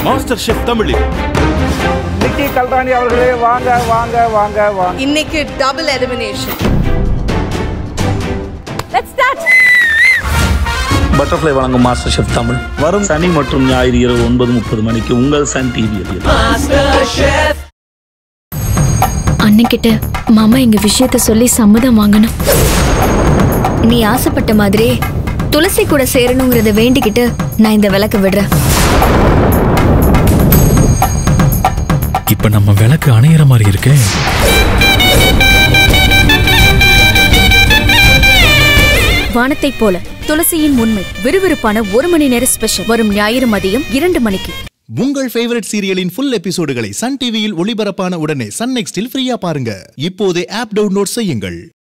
master chef தமிழில் நிக்கி கல்ராணி அவர்களே வாங்க வாங்க வாங்க வாங்க இன்னைக்கு double elimination let's start butterfly வழங்கும் மாஸ்டர் ஷெஃப் தமிழ் வரும் சனி மற்றும் ஞாயிறு இரவு ஒன்பது முப்பது மணிக்கு உங்கள் சன் டிவியில் அன்னைக்கிட்ட மாமா எங்க விஷயத்த சொல்லி சம்மதம் வாங்கணும் நீ ஆசைப்பட்ட மாதிரியே துளசி கூட சேரணுங்கிறத வேண்டிக்கிட்டு நான் இந்த விளக்க விடுறேன் இப்ப நம்ம விளக்கு அணையிற மாதிரி இருக்கே வானத்தை போல துளசியின் உண்மை விறுவிறுப்பான ஒரு மணி நேர ஸ்பெஷல் வரும் ஞாயிறு மதியம் இரண்டு மணிக்கு உங்கள் ஃபேவரட் சீரியலின் ஃபுல் எபிசோடுகளை சன் டிவியில் ஒளிபரப்பான உடனே சன் நெக்ஸ்டில் ஃப்ரீயா பாருங்க இப்போதே ஆப் டவுன்லோட் செய்யுங்கள்